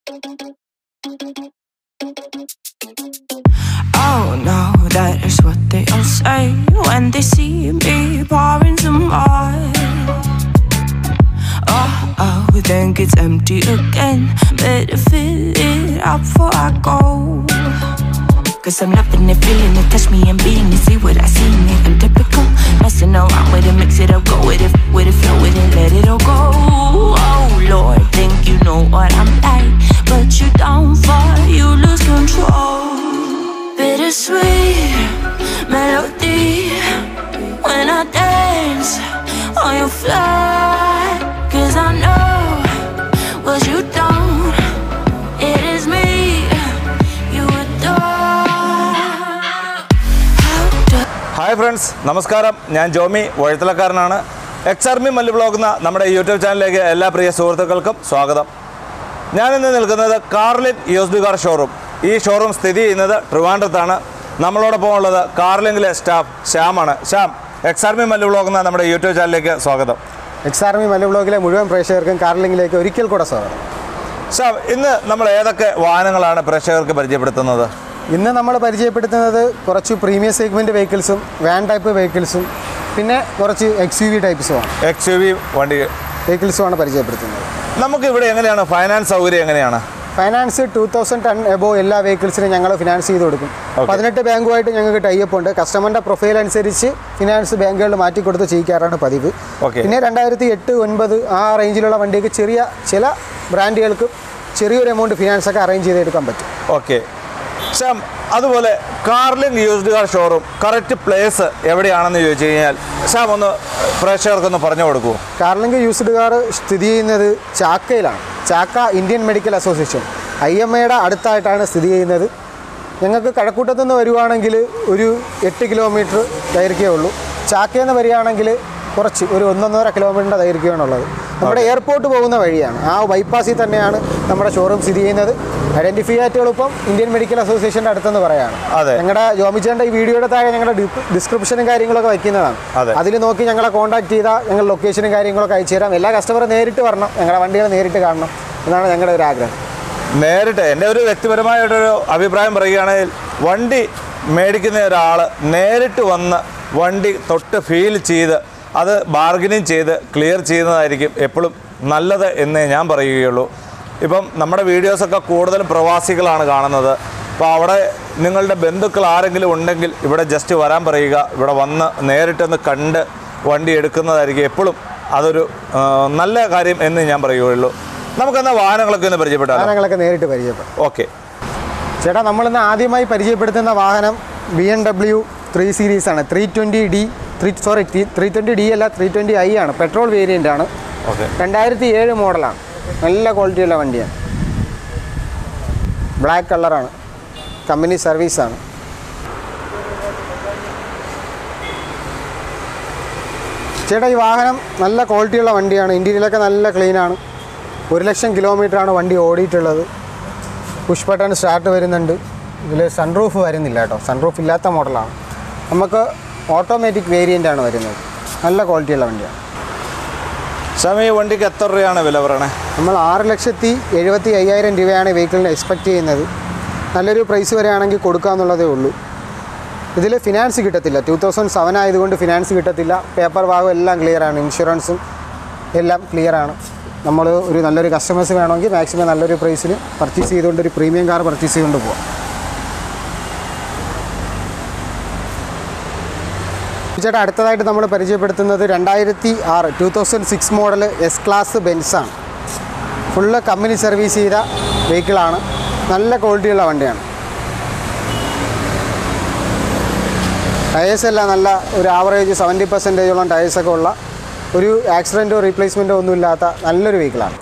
Oh no, that is what they all say when they see me pouring some wine. Oh, oh, then gets empty again. Better fill it up before I go. Cause I'm loving it, feeling it, touch me and being it, see what I see in it. I'm typical, messing around with it, mix it up, go with it, with it, flow with it, let it all go. Oh Lord, think you know what I'm like, but you don't fall, you lose control. Bittersweet melody when I dance on your fly. Cause I know what you don't. It is me you adore. How do hi friends നമസ്കാരം ഞാൻ ജോമി വഴുത്തലക്കാരനാണ് ex army Mallu ബ്ലോഗുന്ന നമ്മുടെ YouTube ചാനലിലേക്ക് എല്ലാ പ്രിയ സുഹൃത്തുക്കൾക്കും സ്വാഗതം ഞാനിന്ന് നിൽക്കുന്നത് കാർലിൻ യൂസ്ഡ് കാർ ഷോറൂം ഈ ഷോറൂം സ്ഥിതി ചെയ്യുന്നത് ട്രിവാൻഡ്രത്താണ് നമ്മളോടൊപ്പം ഉള്ളത് കാർലിംഗിലെ സ്റ്റാഫ് ശ്യാമാണ് ശ്യാം എക്സ് ആർമി മല്ലു ബ്ലോഗുന്ന നമ്മുടെ യൂട്യൂബ് ചാനലിലേക്ക് സ്വാഗതം എക്സ് ആർമി മല ബ്ലോഗിലെ മുഴുവൻ പ്രേക്ഷകർക്കും കാർലിംഗിലേക്ക് ഒരിക്കൽ കൂടെ സ്വാഗതം ശ്യാം ഇന്ന് നമ്മൾ ഏതൊക്കെ വാഹനങ്ങളാണ് പ്രേക്ഷകർക്ക് പരിചയപ്പെടുത്തുന്നത് ഇന്ന് നമ്മൾ പരിചയപ്പെടുത്തുന്നത് കുറച്ച് പ്രീമിയം സെഗ്മെൻറ്റ് വെഹിക്കിൾസും വാൻ ടൈപ്പ് വെഹിക്കിൾസും പിന്നെ കുറച്ച് എക്സ് യു വി ടൈപ്സുമാണ് എക്സ് യു വി വണ്ടി വെഹിക്കിൾസുമാണ് പരിചയപ്പെടുത്തുന്നത് നമുക്ക് ഇവിടെ എങ്ങനെയാണ് ഫൈനാൻസ് സൗകര്യം എങ്ങനെയാണ് finance two thousand ten above എല്ലാ വെഹിക്കിൾസിനും ഞങ്ങൾ ഫിനാൻസ് ചെയ്ത് കൊടുക്കും പതിനെട്ട് ബാങ്കുമായിട്ട് ഞങ്ങൾക്ക് ടൈപ്പ് ഉണ്ട് കസ്റ്റമറിൻ്റെ പ്രൊഫൈൽ അനുസരിച്ച് ഫിനാൻസ് ബാങ്കുകളിൽ മാറ്റി കൊടുത്ത് ചെയ്യിക്കാറാണ് പതിവ് Okay. പിന്നെ രണ്ടായിരത്തി എട്ട് ഒൻപത് ആ റേഞ്ചിലുള്ള വണ്ടിക്ക് ചെറിയ ചില ബ്രാൻഡുകൾക്ക് ചെറിയൊരു എമൗണ്ട് ഫിനാൻസ് ഒക്കെ അറേഞ്ച് ചെയ്തെടുക്കാൻ പറ്റും ഓക്കെ ശ്യാം അതുപോലെ Carling used car showroom correct place എവിടെയാണെന്ന് ചോദിച്ചു കഴിഞ്ഞാൽ ശ്യാം ഒന്ന് പ്രേക്ഷകർക്കൊന്ന് പറഞ്ഞു കൊടുക്കുമോ കാർലിംഗ് യൂസ്ഡ് കാർ സ്ഥിതി ചെയ്യുന്നത് ചാക്കയിലാണ് Chakka Indian medical association I M എയുടെ അടുത്തായിട്ടാണ് സ്ഥിതി ചെയ്യുന്നത് ഞങ്ങൾക്ക് കഴക്കൂട്ടത്തു നിന്ന് വരുവാണെങ്കിൽ ഒരു എട്ട് കിലോമീറ്റർ ദൈർഘ്യമേ ഉള്ളൂ ചാക്കയിൽ നിന്ന് വരികയാണെങ്കിൽ കുറച്ച് ഒരു ഒന്നൊന്നര കിലോമീറ്ററിൻ്റെ ദൈർഘ്യമാണുള്ളത് നമ്മുടെ എയർപോർട്ട് പോകുന്ന വഴിയാണ് ആ ബൈപ്പാസിൽ തന്നെയാണ് നമ്മുടെ ഷോറൂം സ്ഥിതി ചെയ്യുന്നത് ഐഡൻറ്റിഫൈ ആയിട്ട് എളുപ്പം ഇന്ത്യൻ മെഡിക്കൽ അസോസിയേഷൻ്റെ അടുത്തെന്ന് പറയാണ് അതെ. ഞങ്ങളുടെ ജോമിച്ചേൻ്റെ ഈ വീഡിയോയുടെ താഴെ ഞങ്ങളുടെ ഡിസ്ക്രിപ്ഷനും കാര്യങ്ങളൊക്കെ വയ്ക്കുന്നതാണ് അതെ. അതിൽ നോക്കി ഞങ്ങളെ കോൺടാക്ട് ചെയ്താൽ ഞങ്ങൾ ലൊക്കേഷനും കാര്യങ്ങളൊക്കെ അയച്ചു തരാം എല്ലാ കസ്റ്റമറും നേരിട്ട് വരണം ഞങ്ങളുടെ വണ്ടികൾ നേരിട്ട് കാണണം എന്നാണ് ഞങ്ങളുടെ ഒരു ആഗ്രഹം നേരിട്ട് എൻ്റെ ഒരു വ്യക്തിപരമായിട്ടൊരു അഭിപ്രായം പറയുകയാണെങ്കിൽ വണ്ടി മേടിക്കുന്ന ഒരാൾ നേരിട്ട് വന്ന് വണ്ടി തൊട്ട് ഫീൽ ചെയ്ത് അത് ബാർഗനിങ് ചെയ്ത് ക്ലിയർ ചെയ്യുന്നതായിരിക്കും എപ്പോഴും നല്ലത് എന്നേ ഞാൻ പറയുകയുള്ളൂ ഇപ്പം നമ്മുടെ വീഡിയോസൊക്കെ കൂടുതലും പ്രവാസികളാണ് കാണുന്നത് അപ്പോൾ അവിടെ നിങ്ങളുടെ ബന്ധുക്കൾ ആരെങ്കിലും ഉണ്ടെങ്കിൽ ഇവിടെ ജസ്റ്റ് വരാൻ പറയുക ഇവിടെ വന്ന് നേരിട്ടൊന്ന് കണ്ട് വണ്ടി എടുക്കുന്നതായിരിക്കും എപ്പോഴും അതൊരു ആ, നല്ല കാര്യം എന്ന് ഞാൻ പറയുകയുള്ളൂ നമുക്കെന്നാൽ വാഹനങ്ങളൊക്കെ ഒന്ന് പരിചയപ്പെട്ടാലോ വാഹനങ്ങളൊക്കെ നേരിട്ട് പരിചയപ്പെടും ഓക്കെ ചേട്ടാ നമ്മളിന്ന് ആദ്യമായി പരിചയപ്പെടുത്തുന്ന വാഹനം B M W three series ആണ് three twenty D three sorry three twenty D അല്ല ത്രീ ട്വൻറ്റി ഐ ആണ് പെട്രോൾ വേരിയൻ്റ് ആണ് ഓക്കെ രണ്ടായിരത്തി ഏഴ് മോഡലാണ് നല്ല ക്വാളിറ്റിയുള്ള വണ്ടിയാണ് ബ്ലാക്ക് കളറാണ് കമ്പനി സർവീസാണ് ചേട്ടാ ഈ വാഹനം നല്ല ക്വാളിറ്റിയുള്ള വണ്ടിയാണ് ഇൻറ്റീരിയലൊക്കെ നല്ല ക്ലീനാണ് ഒരു ലക്ഷം കിലോമീറ്ററാണ് വണ്ടി ഓടിയിട്ടുള്ളത് പുഷ് ബട്ടൺ സ്റ്റാർട്ട് വരുന്നുണ്ട് ഇതിൽ സൺറൂഫ് വരുന്നില്ല കേട്ടോ സൺറൂഫ് ഇല്ലാത്ത മോഡലാണ് നമുക്ക് ഓട്ടോമാറ്റിക് വേരിയൻ്റ് ആണ് വരുന്നത് നല്ല ക്വാളിറ്റിയുള്ള വണ്ടിയാണ് സ്വാമി ഈ വണ്ടിക്ക് എത്ര രൂപയാണ് വില പറയണേ നമ്മൾ ആറ് ലക്ഷത്തി എഴുപത്തി അയ്യായിരം രൂപയാണ് ഈ വെഹിക്കിളിന് എക്സ്പെക്റ്റ് ചെയ്യുന്നത് നല്ലൊരു പ്രൈസ് വരെയാണെങ്കിൽ കൊടുക്കാമെന്നുള്ളതേ ഉള്ളൂ ഇതിൽ ഫിനാൻസ് കിട്ടത്തില്ല ടു തൗസൻഡ് സെവൻ ആയതുകൊണ്ട് ഫിനാൻസ് കിട്ടത്തില്ല പേപ്പർ ഭാഗം എല്ലാം ക്ലിയറാണ് ഇൻഷുറൻസും എല്ലാം ക്ലിയറാണ് നമ്മൾ ഒരു നല്ലൊരു കസ്റ്റമേഴ്സ് വേണമെങ്കിൽ മാക്സിമം നല്ലൊരു പ്രൈസിന് പർച്ചേസ് ചെയ്തുകൊണ്ട് ഒരു പ്രീമിയം കാർ പർച്ചേസ് ചെയ്തുകൊണ്ട് പോകാം ചേട്ടാ അടുത്തതായിട്ട് നമ്മൾ പരിചയപ്പെടുത്തുന്നത് രണ്ടായിരത്തി ആറ് two thousand six model S class ബെൻസാണ് ഫുള്ള് കമ്പനി സർവീസ് ചെയ്ത വെഹിക്കിളാണ് നല്ല ക്വാളിറ്റിയുള്ള വണ്ടിയാണ് ടയേഴ്സ് എല്ലാം നല്ല ഒരു ആവറേജ് സെവൻറ്റി പെർസെൻറ്റേജോളം ടയേഴ്സൊക്കെ ഉള്ള ഒരു ആക്സിഡൻറ്റോ റീപ്ലേസ്മെൻറ്റോ ഒന്നും ഇല്ലാത്ത നല്ലൊരു വെഹിക്കിളാണ്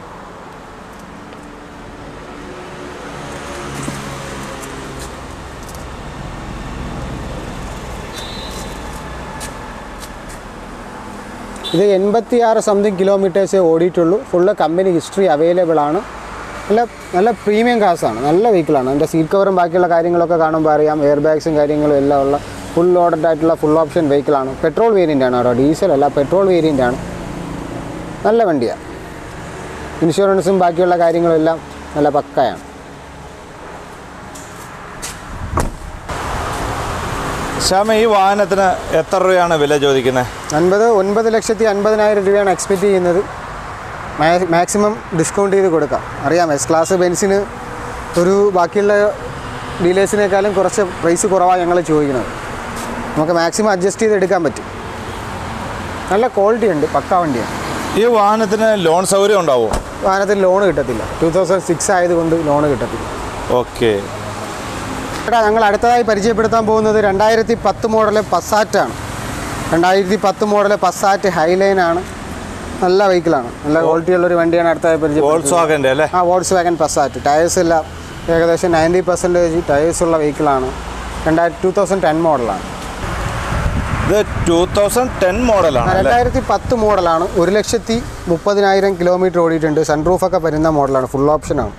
ഇത് എൺപത്തി ആറ് സംതിങ് കിലോമീറ്റേഴ്സേ ഓടിയിട്ടുള്ളൂ ഫുള്ള് കമ്പനി ഹിസ്റ്ററി അവൈലബിൾ ആണ് നല്ല നല്ല പ്രീമിയം കാസാണ് നല്ല വെഹിക്കിളാണ് അതിൻ്റെ സീറ്റ് കവറും ബാക്കിയുള്ള കാര്യങ്ങളൊക്കെ കാണുമ്പോൾ അറിയാം എയർ ബാഗ്സും കാര്യങ്ങളും എല്ലാം ഉള്ള ഫുൾ ലോഡഡ് ആയിട്ടുള്ള ഫുൾ ഓപ്ഷൻ വെഹിക്കിളാണ് പെട്രോൾ വേരിയൻ്റ് ആണ് കേട്ടോ ഡീസൽ അല്ല പെട്രോൾ വേരിയൻ്റ് ആണ് നല്ല വണ്ടിയാണ് ഇൻഷുറൻസും ബാക്കിയുള്ള കാര്യങ്ങളും എല്ലാം നല്ല പക്കയാണ് ശ്യാമ ഈ വാഹനത്തിന് എത്ര രൂപയാണ് വില ചോദിക്കുന്നത് അൻപത് ഒൻപത് ലക്ഷത്തി അൻപതിനായിരം രൂപയാണ് എക്സ്പെക്റ്റ് ചെയ്യുന്നത് മാ- മാക്സിമം ഡിസ്കൗണ്ട് ചെയ്ത് കൊടുക്കാം അറിയാം എസ് ക്ലാസ് ബെൻസിന് ഒരു ബാക്കിയുള്ള ഡീലേഴ്സിനേക്കാളും കുറച്ച് പ്രൈസ് കുറവാണ് ഞങ്ങൾ ചോദിക്കുന്നത് നമുക്ക് മാക്സിമം അഡ്ജസ്റ്റ് ചെയ്ത് എടുക്കാൻ പറ്റും നല്ല ക്വാളിറ്റി ഉണ്ട് പക്ക വണ്ടിയാണ് ഈ വാഹനത്തിന് ലോൺ സൗകര്യം ഉണ്ടാവുമോ വാഹനത്തിൽ ലോൺ കിട്ടത്തില്ല ടു തൗസൻഡ് സിക്സ് ആയതുകൊണ്ട് ലോൺ കിട്ടത്തില്ല ഓക്കെ എടാ ഞങ്ങൾ അടുത്തതായി പരിചയപ്പെടുത്താൻ പോകുന്നത് രണ്ടായിരത്തി പത്ത് മോഡല് പസാറ്റാണ് രണ്ടായിരത്തി പത്ത് മോഡല് പസാറ്റ് ഹൈലൈനാണ് നല്ല വെഹിക്കിളാണ് നല്ല ക്വാളിറ്റി ഉള്ളൊരു വണ്ടിയാണ് അടുത്തതായി പരിചയപ്പെടുത്തുന്നത് വോൾസ് വാഗൻ്റെ അല്ലേ ആ വോൾസ് വാഗൻ പസാറ്റ് ടയേഴ്സ് എല്ലാം ഏകദേശം നയൻറ്റി പെർസെൻറ്റേജ് ടയേഴ്സ് ഉള്ള വെഹിക്കിളാണ് രണ്ടായിരത്തി ടു തൗസൻഡ് ടെൻ മോഡലാണ് ഇത് ടൂ തൗസൻഡ് ടെൻ മോഡലാണ് അല്ലേ രണ്ടായിരത്തി പത്ത് മോഡലാണ് ഒരു ലക്ഷത്തി മുപ്പതിനായിരം കിലോമീറ്റർ ഓടിയിട്ടുണ്ട് സൺറൂഫൊക്കെ വരുന്ന മോഡലാണ് ഫുൾ ഓപ്ഷനാണ്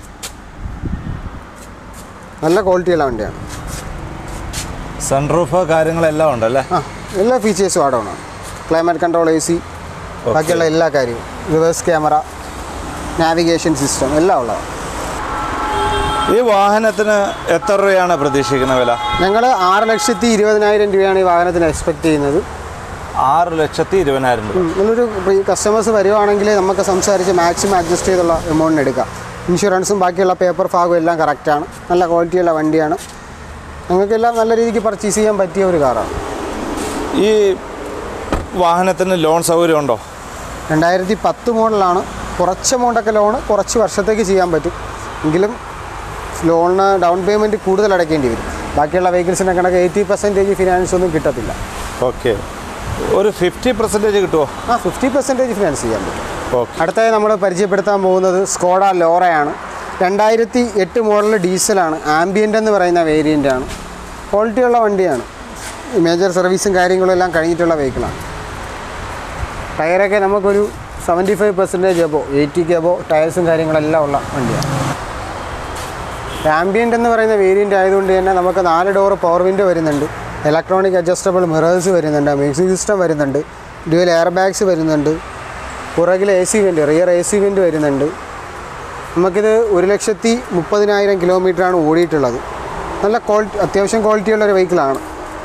നല്ല ക്വാളിറ്റിയുള്ള വണ്ടിയാണ് സൺറൂഫ് കാര്യങ്ങളെല്ലാം ഉണ്ടല്ലേ ആ എല്ലാ ഫീച്ചേഴ്സും ആഡോണാണ് ക്ലൈമറ്റ് കൺട്രോൾ എ സി ബാക്കിയുള്ള എല്ലാ കാര്യവും റിവേഴ്സ് ക്യാമറ നാവിഗേഷൻ സിസ്റ്റം എല്ലാം ഉള്ളതാണ് ഈ വാഹനത്തിന് എത്ര രൂപയാണ് പ്രതീക്ഷിക്കുന്ന വില ഞങ്ങൾ ആറ് ലക്ഷത്തി ഇരുപതിനായിരം രൂപയാണ് ഈ വാഹനത്തിന് എക്സ്പെക്ട് ചെയ്യുന്നത് ആറ് ലക്ഷത്തി ഇരുപതിനായിരം രൂപ ഉം, നല്ലൊരു കസ്റ്റമേഴ്സ് വരുവാണെങ്കിൽ നമുക്ക് സംസാരിച്ച് മാക്സിമം അഡ്ജസ്റ്റ് ചെയ്തുള്ള എമൗണ്ടിന് എടുക്കാം ഇൻഷുറൻസും ബാക്കിയുള്ള പേപ്പർ ഭാഗവും എല്ലാം കറക്റ്റാണ് നല്ല ക്വാളിറ്റിയുള്ള വണ്ടിയാണ് ഞങ്ങൾക്കെല്ലാം നല്ല രീതിക്ക് പർച്ചേസ് ചെയ്യാൻ പറ്റിയ ഒരു കാറാണ് ഈ വാഹനത്തിന് ലോൺ സൗകര്യം ഉണ്ടോ രണ്ടായിരത്തി പത്ത് മോഡലാണ് കുറച്ച് എമൗണ്ടൊക്കെ ലോണ് കുറച്ച് വർഷത്തേക്ക് ചെയ്യാൻ പറ്റും എങ്കിലും ലോണിന് ഡൗൺ പേയ്മെൻറ്റ് കൂടുതൽ അടയ്ക്കേണ്ടി വരും ബാക്കിയുള്ള വെഹിക്കിൾസിൻ്റെ കണക്ക് എയ്റ്റി പെർസെൻറ്റേജ് ഫിനാൻസ് ഒന്നും കിട്ടത്തില്ല ഓക്കെ ഒരു ഫിഫ്റ്റി പെർസെൻറ്റേജ് കിട്ടുമോ ആ ഫിഫ്റ്റി പെർസെൻറ്റേജ് ഫിനാൻസ് ചെയ്യാൻ പറ്റും ഓക്കെ അടുത്തായി നമ്മൾ പരിചയപ്പെടുത്താൻ പോകുന്നത് സ്കോഡ ലോറയാണ് രണ്ടായിരത്തി എട്ട് മോഡൽ ഡീസലാണ് ആംബിയൻ്റ് എന്ന് പറയുന്ന വേരിയൻ്റാണ് ക്വാളിറ്റിയുള്ള വണ്ടിയാണ് മേജർ സർവീസും കാര്യങ്ങളും എല്ലാം കഴിഞ്ഞിട്ടുള്ള വെഹിക്കിളാണ് ടയറൊക്കെ നമുക്കൊരു സെവൻറ്റി ഫൈവ് പെർസെൻറ്റേജ് എബോ എയ്റ്റിക്ക് എബോ ടയർസും കാര്യങ്ങളെല്ലാം ഉള്ള വണ്ടിയാണ് ആംബിയൻ്റ് എന്ന് പറയുന്ന വേരിയൻ്റ് ആയതുകൊണ്ട് തന്നെ നമുക്ക് നാല് ഡോർ പവർ വിൻഡോ വരുന്നുണ്ട് ഇലക്ട്രോണിക് അഡ്ജസ്റ്റബിൾ മിറേഴ്സ് വരുന്നുണ്ട് മ്യൂസിക് സിസ്റ്റം വരുന്നുണ്ട് ഡ്യുവൽ എയർ ബാഗ്സ് വരുന്നുണ്ട് പുറകിൽ A C vent rear A C vent വരുന്നുണ്ട് നമുക്കിത് ഒരു ലക്ഷത്തി മുപ്പതിനായിരം കിലോമീറ്ററാണ് ഓടിയിട്ടുള്ളത് നല്ല ക്വാളിറ്റി അത്യാവശ്യം ക്വാളിറ്റിയുള്ള ഒരു വെഹിക്കിളാണ്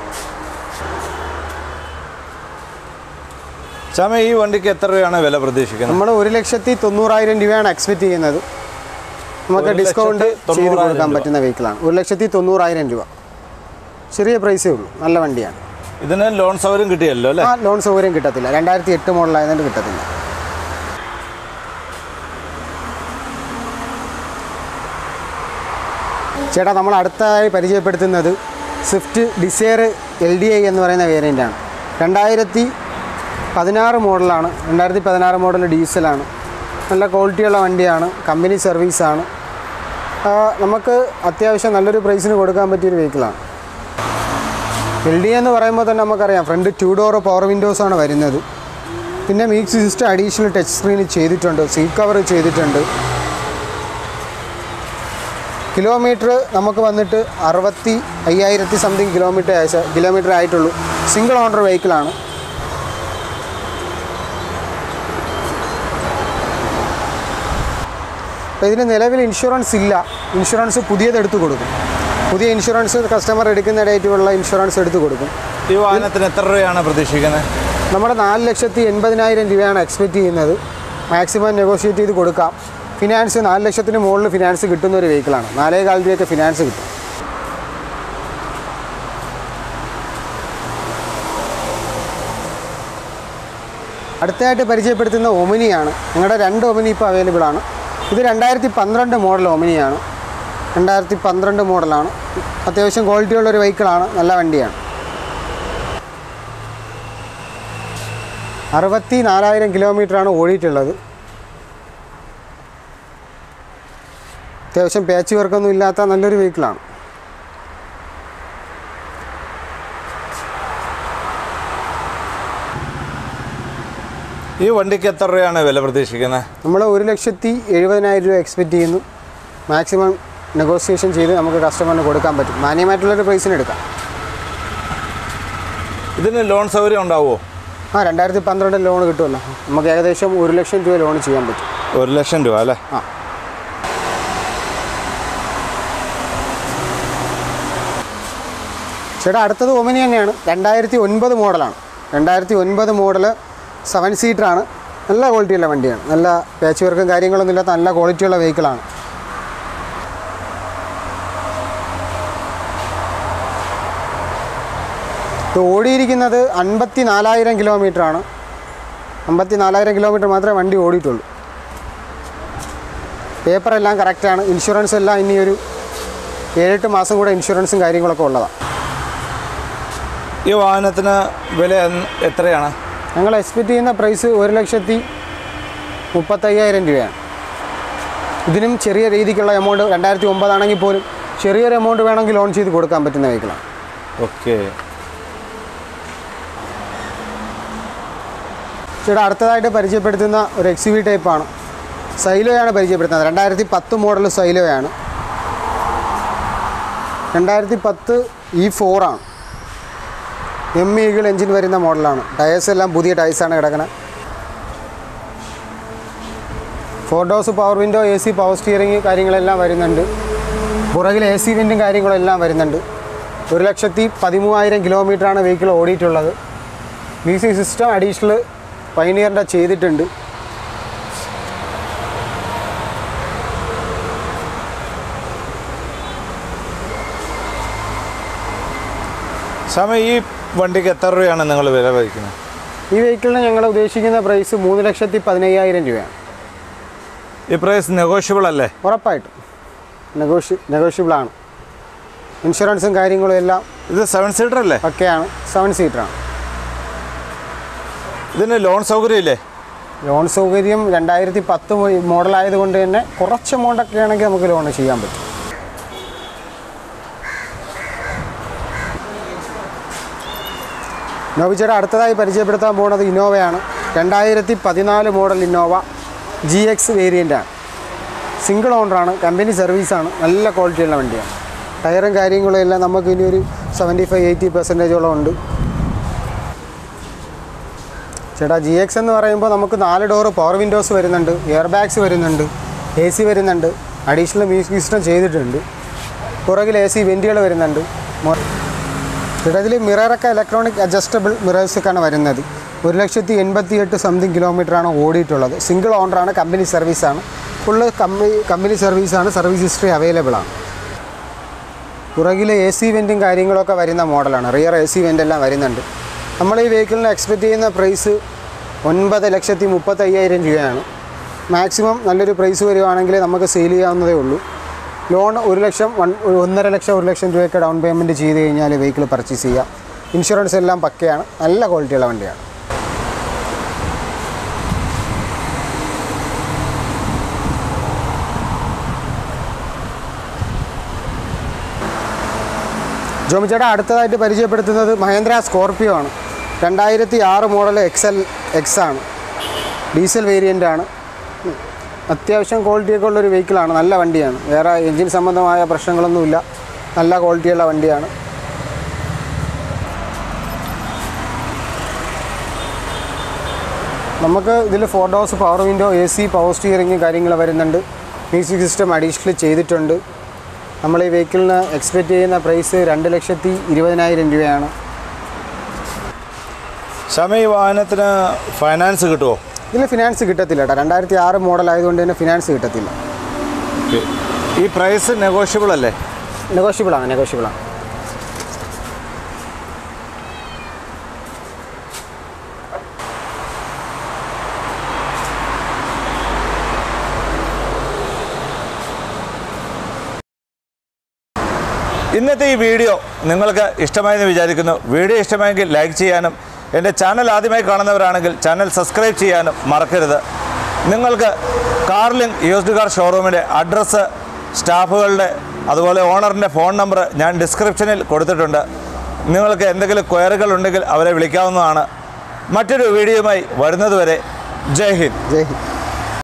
ചാമ ഈ വണ്ടിക്ക് എത്ര രൂപയാണ് വില പ്രതീക്ഷിക്കുന്നത് നമ്മൾ ഒരു ലക്ഷത്തി തൊണ്ണൂറായിരം രൂപയാണ് എക്സ്പെക്റ്റ് ചെയ്യുന്നത് നമുക്ക് ഒരു ഡിസ്കൗണ്ട് ലക്ഷത്തി ചെയ്ത് കൊടുക്കാൻ തൊണ്ണൂറായിരം പറ്റുന്ന വെഹിക്കിളാണ് ഒരു ലക്ഷത്തി തൊണ്ണൂറായിരം രൂപ ചെറിയ പ്രൈസേ ഉള്ളൂ നല്ല വണ്ടിയാണ് ഇതിന് ലോൺ സൗകര്യം കിട്ടിയല്ലോ അല്ലേ ആ ലോൺ സൗകര്യം കിട്ടത്തില്ല രണ്ടായിരത്തി എട്ട് മോഡലായതുകൊണ്ട് കിട്ടത്തില്ല ചേട്ടാ നമ്മൾ അടുത്തതായി പരിചയപ്പെടുത്തുന്നത് Swift Dzire L D I എന്ന് പറയുന്ന വേരിയൻ്റാണ് രണ്ടായിരത്തി പതിനാറ് മോഡലാണ് രണ്ടായിരത്തി പതിനാറ് മോഡൽ ഡീസലാണ് നല്ല ക്വാളിറ്റിയുള്ള വണ്ടിയാണ് കമ്പനി സർവീസാണ് ആ, നമുക്ക് അത്യാവശ്യം നല്ലൊരു പ്രൈസിന് കൊടുക്കാൻ പറ്റിയൊരു വെഹിക്കിളാണ് എൽ ഡി എന്ന് പറയുമ്പോൾ തന്നെ നമുക്കറിയാം front two door power windows ആണ് വരുന്നത് പിന്നെ music system additional touch screen ചെയ്തിട്ടുണ്ട് സീറ്റ് കവർ ചെയ്തിട്ടുണ്ട് കിലോമീറ്റർ നമുക്ക് വന്നിട്ട് അറുപത്തി അയ്യായിരത്തി സംതിങ് കിലോമീറ്റർ ആയ കിലോമീറ്റർ ആയിട്ടുള്ളൂ സിംഗിൾ ഓണർ വെഹിക്കിളാണ് അപ്പോൾ ഇതിന് നിലവിൽ ഇൻഷുറൻസ് ഇല്ല ഇൻഷുറൻസ് പുതിയത് എടുത്തു കൊടുക്കും പുതിയ ഇൻഷുറൻസ് കസ്റ്റമർ എടുക്കുന്ന ഡേറ്റുള്ള ഇൻഷുറൻസ് എടുത്തു കൊടുക്കും ഈ വാഹനത്തിന് എത്ര രൂപയാണ് പ്രതീക്ഷിക്കുന്നത് നമ്മുടെ നാല് ലക്ഷത്തി എൺപതിനായിരം രൂപയാണ് എക്സ്പെക്റ്റ് ചെയ്യുന്നത് മാക്സിമം നെഗോഷിയേറ്റ് ചെയ്ത് കൊടുക്കാം ഫിനാൻസ് നാല് ലക്ഷത്തിന് മുകളിൽ ഫിനാൻസ് കിട്ടുന്ന ഒരു വെഹിക്കിളാണ് നാലേ കാൽ രൂപയൊക്കെ ഫിനാൻസ് കിട്ടും അടുത്തതായിട്ട് പരിചയപ്പെടുത്തുന്ന ഒമിനിയാണ് ഞങ്ങളുടെ രണ്ട് ഒമിനി ഇപ്പോൾ അവൈലബിൾ ആണ് ഇത് രണ്ടായിരത്തി പന്ത്രണ്ട് മോഡൽ ഒമിനിയാണ് രണ്ടായിരത്തി പന്ത്രണ്ട് മോഡലാണ് അത്യാവശ്യം ക്വാളിറ്റിയുള്ള ഒരു വെഹിക്കിളാണ് നല്ല വണ്ടിയാണ് അറുപത്തി നാലായിരം കിലോമീറ്ററാണ് ഓടിയിട്ടുള്ളത് അത്യാവശ്യം പേച്ച് വർക്കൊന്നും ഇല്ലാത്ത നല്ലൊരു വെഹിക്കിളാണ് ഈ വണ്ടിക്ക് എത്ര രൂപയാണ് വില പ്രതീക്ഷിക്കുന്നത് നമ്മൾ ഒരു ലക്ഷത്തി എഴുപതിനായിരം രൂപ എക്സ്പെക്റ്റ് ചെയ്യുന്നു മാക്സിമം നെഗോസിയേഷൻ ചെയ്ത് നമുക്ക് കസ്റ്റമറിന് കൊടുക്കാൻ പറ്റും മാന്യമായിട്ടുള്ളൊരു പ്രൈസിന് എടുക്കാം ഇതിന് ലോൺ സൗകര്യം ഉണ്ടാവുമോ ആ രണ്ടായിരത്തി പന്ത്രണ്ട് ലോൺ കിട്ടുമല്ലോ നമുക്ക് ഏകദേശം ഒരു ലക്ഷം രൂപ ലോൺ ചെയ്യാൻ പറ്റും ഒരു ലക്ഷം രൂപ അല്ലേ ആ ചേട്ടാ അടുത്തത് ഒമിനി തന്നെയാണ് രണ്ടായിരത്തി ഒൻപത് മോഡലാണ് രണ്ടായിരത്തി ഒൻപത് മോഡല് സെവൻ സീറ്ററാണ് നല്ല ക്വാളിറ്റിയുള്ള വണ്ടിയാണ് നല്ല പാച്ച് വർക്കും കാര്യങ്ങളൊന്നും ഇല്ലാത്ത നല്ല ക്വാളിറ്റിയുള്ള വെഹിക്കിളാണ് ഇത് ഓടിയിരിക്കുന്നത് അൻപത്തി നാലായിരം കിലോമീറ്ററാണ് അമ്പത്തി നാലായിരം കിലോമീറ്റർ മാത്രമേ വണ്ടി ഓടിയിട്ടുള്ളൂ പേപ്പറെല്ലാം കറക്റ്റാണ് ഇൻഷുറൻസ് എല്ലാം ഇനി ഒരു ഏഴെട്ട് മാസം കൂടെ ഇൻഷുറൻസും കാര്യങ്ങളൊക്കെ ഉള്ളതാണ് ഈ വാഹനത്തിന് വില എന്ന് എത്രയാണ് ഞങ്ങൾ എക്സ്പെക്റ്റ് ചെയ്യുന്ന പ്രൈസ് ഒരു ലക്ഷത്തി മുപ്പത്തയ്യായിരം രൂപയാണ് ഇതിനും ചെറിയ രീതിക്കുള്ള എമൗണ്ട് രണ്ടായിരത്തി ഒമ്പതാണെങ്കിൽ പോലും ചെറിയൊരു എമൗണ്ട് വേണമെങ്കിൽ ലോൺ ചെയ്ത് കൊടുക്കാൻ പറ്റുന്ന വെഹിക്കിളാണ് ഓക്കെ ചേട്ടാ അടുത്തതായിട്ട് പരിചയപ്പെടുത്തുന്ന ഒരു എക്സ് വി ടൈപ്പാണ് സൈലോയാണ് പരിചയപ്പെടുത്തുന്നത് രണ്ടായിരത്തി പത്ത് മോഡൽ സൈലോയാണ് രണ്ടായിരത്തി പത്ത് ഇ ഫോറാണ് എം ഈഗിൾ എഞ്ചിൻ വരുന്ന മോഡലാണ് ടയേഴ്സ് എല്ലാം പുതിയ ടയേഴ്സാണ് കിടക്കുന്നത് four doors power window A C power steering കാര്യങ്ങളെല്ലാം വരുന്നുണ്ട് പുറകിൽ എ സി വിൻഡും കാര്യങ്ങളെല്ലാം വരുന്നുണ്ട് ഒരു ലക്ഷത്തി പതിമൂവായിരം കിലോമീറ്ററാണ് വെഹിക്കിൾ ഓടിയിട്ടുള്ളത് മ്യൂസിക് സിസ്റ്റം അഡീഷണൽ പൈനിയറിൻ്റെ ചെയ്തിട്ടുണ്ട് സമയം ഈ വണ്ടിക്ക് എത്ര രൂപയാണ് നിങ്ങൾ വില വഹിക്കുന്നത് ഈ വെഹിക്കിളിന് ഞങ്ങൾ ഉദ്ദേശിക്കുന്ന പ്രൈസ് മൂന്ന് ലക്ഷത്തി പതിനയ്യായിരം രൂപയാണ് ഈ പ്രൈസ് നെഗോഷ്യബിൾ അല്ലേ ഉറപ്പായിട്ടും നെഗോഷ്യ നെഗോഷ്യബിളാണ് ഇൻഷുറൻസും കാര്യങ്ങളും എല്ലാം ഇത് സെവൻ സീറ്റർ അല്ലേ ഒക്കെയാണ് സെവൻ സീറ്ററാണ് ഇതിന് ലോൺ സൗകര്യം ഇല്ലേ ലോൺ സൗകര്യം രണ്ടായിരത്തി പത്ത് മോഡലായതുകൊണ്ട് തന്നെ കുറച്ച് എമൗണ്ടൊക്കെ ആണെങ്കിൽ നമുക്ക് ലോൺ ചെയ്യാൻ പറ്റും നോവിച്ചേട്ടാ അടുത്തതായി പരിചയപ്പെടുത്താൻ പോകുന്നത് ഇന്നോവയാണ് രണ്ടായിരത്തി പതിനാല് മോഡൽ ഇന്നോവ ജി എക്സ് വേരിയൻ്റാണ് സിംഗിൾ ഓണറാണ് കമ്പനി സർവീസാണ് നല്ല ക്വാളിറ്റിയുള്ള വണ്ടിയാണ് ടയറും കാര്യങ്ങളും എല്ലാം നമുക്ക് ഇനി ഒരു സെവൻറ്റി ഫൈവ് എയ്റ്റി പെർസെൻറ്റേജോളം ഉണ്ട് ചേട്ടാ ജി എക്സ് എന്ന് പറയുമ്പോൾ നമുക്ക് നാല് ഡോറ് പവർ വിൻഡോസ് വരുന്നുണ്ട് എയർ ബാഗ്സ് വരുന്നുണ്ട് എ സി വരുന്നുണ്ട് അഡീഷണൽ മ്യൂസിക് സിസ്റ്റം ചെയ്തിട്ടുണ്ട് പുറകിൽ എ സി വെൻറ്റുകൾ വരുന്നുണ്ട് മൊ- ചേട്ടാ ഇതിൽ മിററൊക്കെ ഇലക്ട്രോണിക് അഡ്ജസ്റ്റബിൾ മിറേഴ്സൊക്കെയാണ് വരുന്നത് ഒരു ലക്ഷത്തി എൺപത്തി എട്ട് സംതിങ് കിലോമീറ്ററാണ് ഓടിയിട്ടുള്ളത് സിംഗിൾ ഓണറാണ് കമ്പനി സർവീസാണ് ഫുള്ള് കമ്പനി കമ്പനി സർവീസാണ് സർവീസ് ഹിസ്റ്ററി അവൈലബിൾ ആണ് പുറകിൽ എ സി വെൻറ്റും കാര്യങ്ങളൊക്കെ വരുന്ന മോഡലാണ് റിയർ എ സി വെൻ്റ് എല്ലാം വരുന്നുണ്ട് നമ്മൾ ഈ വെഹിക്കിളിന് എക്സ്പെക്റ്റ് ചെയ്യുന്ന പ്രൈസ് ഒൻപത് ലക്ഷത്തി മുപ്പത്തയ്യായിരം രൂപയാണ് മാക്സിമം നല്ലൊരു പ്രൈസ് വരുവാണെങ്കിൽ നമുക്ക് സെയിൽ ചെയ്യാവുന്നതേ ഉള്ളൂ ലോൺ ഒരു ലക്ഷം വൺ ഒരു ഒന്നര ലക്ഷം ഒരു ലക്ഷം രൂപയൊക്കെ ഡൗൺ പേയ്മെൻറ്റ് ചെയ്ത് കഴിഞ്ഞാൽ വെഹിക്കിൾ പർച്ചേസ് ചെയ്യാം ഇൻഷുറൻസ് എല്ലാം പക്കയാണ് നല്ല ക്വാളിറ്റിയുള്ള വണ്ടിയാണ് ജോമിച്ചേട്ടാ അടുത്തതായിട്ട് പരിചയപ്പെടുത്തുന്നത് മഹേന്ദ്ര സ്കോർപിയോ ആണ് രണ്ടായിരത്തി ആറ് മോഡൽ എക്സ് എൽ എക്സ് ആണ് ഡീസൽ വേരിയൻ്റ് ആണ് അത്യാവശ്യം ക്വാളിറ്റിയൊക്കെ ഉള്ളൊരു വെഹിക്കിളാണ് നല്ല വണ്ടിയാണ് വേറെ എൻജിൻ സംബന്ധമായ പ്രശ്നങ്ങളൊന്നുമില്ല നല്ല ക്വാളിറ്റിയുള്ള വണ്ടിയാണ് നമുക്ക് ഇതിൽ four doors power window A C power steering കാര്യങ്ങൾ വരുന്നുണ്ട് മ്യൂസിക് സിസ്റ്റം അഡീഷണൽ ചെയ്തിട്ടുണ്ട് നമ്മൾ ഈ വെഹിക്കിളിന് എക്സ്പെക്റ്റ് ചെയ്യുന്ന പ്രൈസ് രണ്ട് ലക്ഷത്തി ഇരുപതിനായിരം രൂപയാണ് സമയം ഈ വാഹനത്തിന് ഫൈനാൻസ് കിട്ടുമോ ഇതിൽ ഫിനാൻസ് കിട്ടത്തില്ല കേട്ടോ രണ്ടായിരത്തി ആറ് മോഡൽ ആയതുകൊണ്ട് തന്നെ ഫിനാൻസ് കിട്ടത്തില്ല ഈ പ്രൈസ് നെഗോഷ്യബിൾ അല്ലേ നെഗോഷ്യബിളാണ് നെഗോഷ്യബിളാണ് ഇന്നത്തെ ഈ വീഡിയോ നിങ്ങൾക്ക് ഇഷ്ടമായെന്ന് വിചാരിക്കുന്നു വീഡിയോ ഇഷ്ടമായെങ്കിൽ ലൈക്ക് ചെയ്യാനും എൻ്റെ ചാനൽ ആദ്യമായി കാണുന്നവരാണെങ്കിൽ ചാനൽ സബ്സ്ക്രൈബ് ചെയ്യാനും മറക്കരുത് നിങ്ങൾക്ക് കാർലിംഗ് യൂസ്ഡ് കാർ ഷോറൂമിൻ്റെ അഡ്രസ്സ് സ്റ്റാഫുകളുടെ അതുപോലെ ഓണറിൻ്റെ ഫോൺ നമ്പർ ഞാൻ ഡിസ്ക്രിപ്ഷനിൽ കൊടുത്തിട്ടുണ്ട് നിങ്ങൾക്ക് എന്തെങ്കിലും ക്വയറുകൾ ഉണ്ടെങ്കിൽ അവരെ വിളിക്കാവുന്നതാണ് മറ്റൊരു വീഡിയോയുമായി വരുന്നതുവരെ ജയ് ഹിന്ദ് ജയ് ഹിന്ദ്